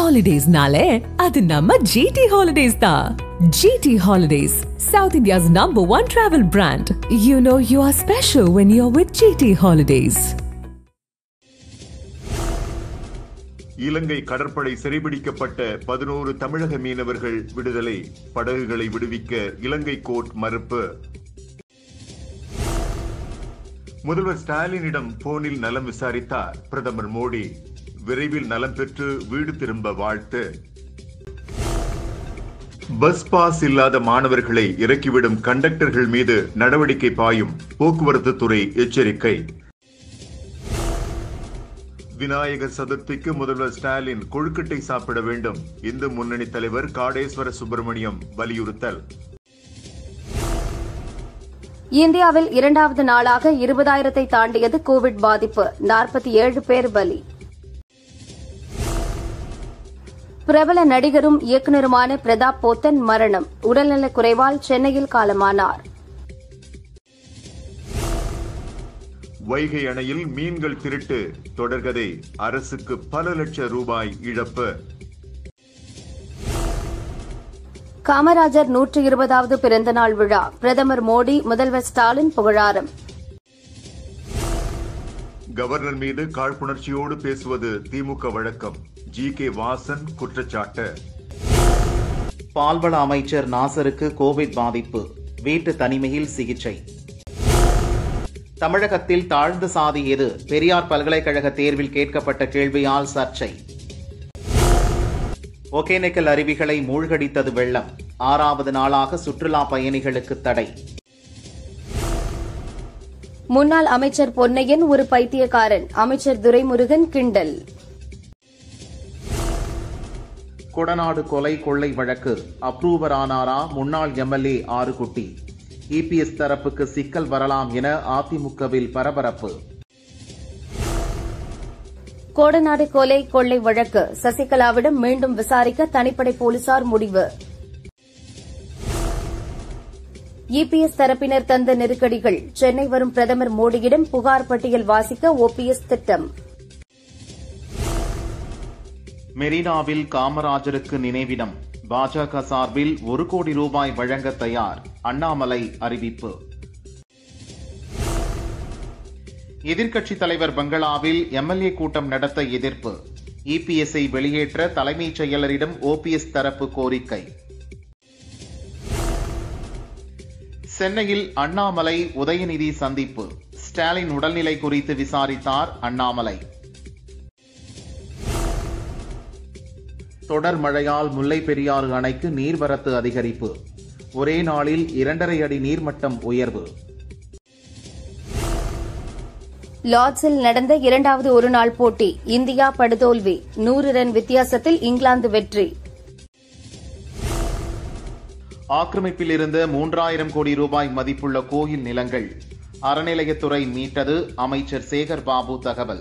ஹாலிடேஸ்னாலே அது நம்ம ஜிடி ஹாலிடேஸ் தான் GT holidays South India's number one travel brand you know you are special when you are with GT holidays இலங்கை கடற்படை சிறைபிடிக்கப்பட்ட பதினோரு தமிழக மீனவர்கள் விடுதலை படகுகளை விடுவிக்க இலங்கை கோர்ட் மறுப்பு முதல்வர் ஸ்டாலினிடம் போனில் நலம் விசாரித்தார் பிரதமர் மோடி விரைவில் நலம் பெற்று வீடு திரும்ப வாழ்த்து பஸ் பாஸ் இல்லாத மாணவர்களை இறக்கிவிடும் கண்டக்டர்கள் மீது நடவடிக்கை பாயும் போக்குவரத்து துறை எச்சரிக்கை விநாயகர் சதுர்த்திக்கு முதல்வர் ஸ்டாலின் கொழுக்கட்டை சாப்பிட வேண்டும் இந்து முன்னணி தலைவர் காடேஸ்வர சுப்பிரமணியம் வலியுறுத்தல் இந்தியாவில் இரண்டாவது நாளாக இருபதாயிரத்தை தாண்டியது கோவிட் பாதிப்பு நாற்பத்தி ஏழு பேர் பலி பிரபல நடிகரும் இயக்குநருமான பிரதாப் போத்தன் மரணம் உடல்நலக் குறைவால் சென்னையில் காலமானார் வைகை அணையில் மீன்கள் திருட்டு தொடர்கதை அரசுக்கு பல லட்சம் ரூபாய் இழப்பு காமராஜர் நூற்று இருபதாவது பிறந்தநாள் விழா பிரதமர் மோடி முதல்வர் ஸ்டாலின் புகழாரம் கவர்னர் மீது காழ்ப்புணர்ச்சியோடு பேசுவது திமுக வழக்கம் ஜி கே வாசன் குற்றச்சாட்டு பால்வள அமைச்சர் நாசருக்கு கோவிட் பாதிப்பு வீட்டு தனிமையில் சிகிச்சை தமிழகத்தில் தாழ்ந்த சாதி எது பெரியார் பல்கலைக்கழக தேர்வில் கேட்கப்பட்ட கேள்வியால் சர்ச்சை ஒகேனக்கல் அருவிகளை மூழ்கடித்தது வெள்ளம் ஆறாவது நாளாக சுற்றுலா பயணிகளுக்கு தடை முன்னாள் அமைச்சர் பொன்னையன் ஒரு பைத்தியக்காரன் அமைச்சர் துரைமுருகன் கிண்டல் கொடநாடு கொலை கொள்ளை வழக்கு அப்ரூவர் ஆனாரா முன்னாள் எம்எல்ஏ ஆறுகுட்டி இபிஎஸ் தரப்புக்கு சிக்கல் வரலாம் என அதிமுகவில் பரபரப்பு கோடநாடு கொலை கொள்ளை வழக்கு சசிகலாவிடம் மீண்டும் விசாரிக்க தனிப்படை போலீசார் முடிவு இபிஎஸ் தரப்பினர் தந்த நெருக்கடிகள் சென்னை வரும் பிரதமர் மோடியிடம் புகார் பட்டியல் வாசிக்க ஓபிஎஸ் திட்டம் மெரினாவில் காமராஜருக்கு நினைவிடம் பாஜக சார்பில் ஒரு கோடி ரூபாய் வழங்க தயார் அண்ணாமலை அறிவிப்பு எதிர்க்கட்சித் தலைவர் பங்களாவில் எம்எல்ஏ கூட்டம் நடத்த எதிர்ப்பு இபிஎஸ்ஐ வெளியேற்ற தலைமைச் செயலரிடம் ஓபிஎஸ் தரப்பு கோரிக்கை சென்னையில் அண்ணாமலை உதயநிதி சந்திப்பு ஸ்டாலின் உடல்நிலை குறித்து விசாரித்தார் அண்ணாமலை தொடர் மழையால் முல்லை பெரியாறு அணைக்கு நீர்வரத்து அதிகரிப்பு ஒரே நாளில் இரண்டரை அடி நீர்மட்டம் உயர்வு லார்ட்ஸில் நடந்த இரண்டாவது ஒருநாள் போட்டி இந்தியா படுதோல்வி நூறு ரன் வித்தியாசத்தில் இங்கிலாந்து வெற்றி ஆக்கிரமிப்பில் இருந்த மூன்றாயிரம் கோடி ரூபாய் மதிப்புள்ள கோயில் நிலங்கள் அறநிலையத்துறை மீட்டது அமைச்சர் சேகர் பாபு தகவல்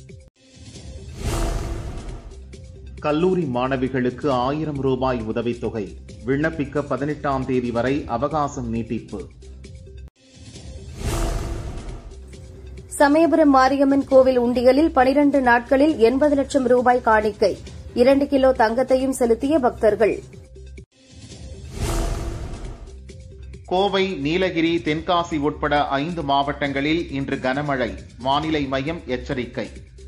கல்லூரி மாணவிகளுக்கு ஆயிரம் ரூபாய் உதவித்தொகை விண்ணப்பிக்க பதினெட்டாம் தேதி வரை அவகாசம் நீட்டிப்பு சமயபுரம் மாரியம்மன் கோவில் உண்டியலில் பனிரண்டு நாட்களில் எண்பது லட்சம் ரூபாய் காணிக்கை இரண்டு கிலோ தங்கத்தையும் செலுத்திய பக்தர்கள் கோவை நீலகிரி தென்காசி உட்பட ஐந்து மாவட்டங்களில் இன்று கனமழை வானிலை மையம் எச்சரிக்கை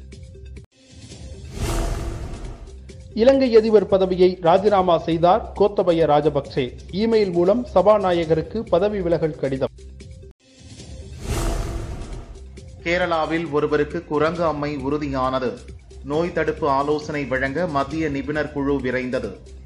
இலங்கை அதிபர் பதவியை ராஜினாமா செய்தார் கோத்தபய ராஜபக்சே இமெயில் மூலம் சபாநாயகருக்கு பதவி விலகல் கடிதம் கேரளாவில் ஒருவருக்கு குரங்கு அம்மை உறுதியானது நோய் தடுப்பு ஆலோசனை வழங்க மத்திய நிபுணர் குழு விரைந்தது